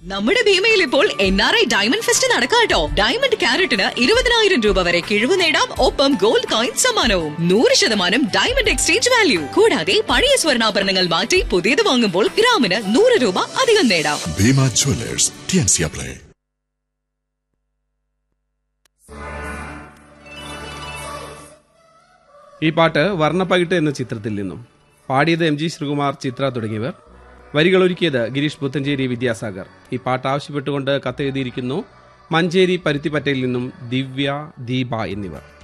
നമ്മുടെ ഭീമയിൽ ഇപ്പോൾ N R I diamond fest നടക്കാട്ടോ ഡയമണ്ട് ക്യാരറ്റിന് ഇരുപതിനായിരം രൂപ വരെ കിഴിവ് നേടാം ഒപ്പം ഗോൾഡ് കോയിൻ സമ്മാനവും നൂറ് ശതമാനം ഡയമണ്ട് എക്സ്ചേഞ്ച് വാല്യൂ കൂടാതെ പഴയ സ്വർണ്ണാഭരണങ്ങൾ മാറ്റി പുതിയത് വാങ്ങുമ്പോൾ ഗ്രാമിന് നൂറ് രൂപ അധികം നേടാം Bhima Jewelers, TNC Play. ഈ പാട്ട് വർണ്ണപ്പകിട്ട് എന്ന ചിത്രത്തിൽ നിന്നും പാടിയത് എം ജി ശ്രീകുമാർ ചിത്ര തുടങ്ങിയവർ വരികളൊരുക്കിയത് ഗിരീഷ് പുത്തഞ്ചേരി വിദ്യാസാഗർ ഈ പാട്ട് ആവശ്യപ്പെട്ടുകൊണ്ട് കത്തെഴുതിയിരിക്കുന്നു മഞ്ചേരി പരുത്തിപ്പറ്റയിൽ നിന്നും ദിവ്യ ദീപ എന്നിവർ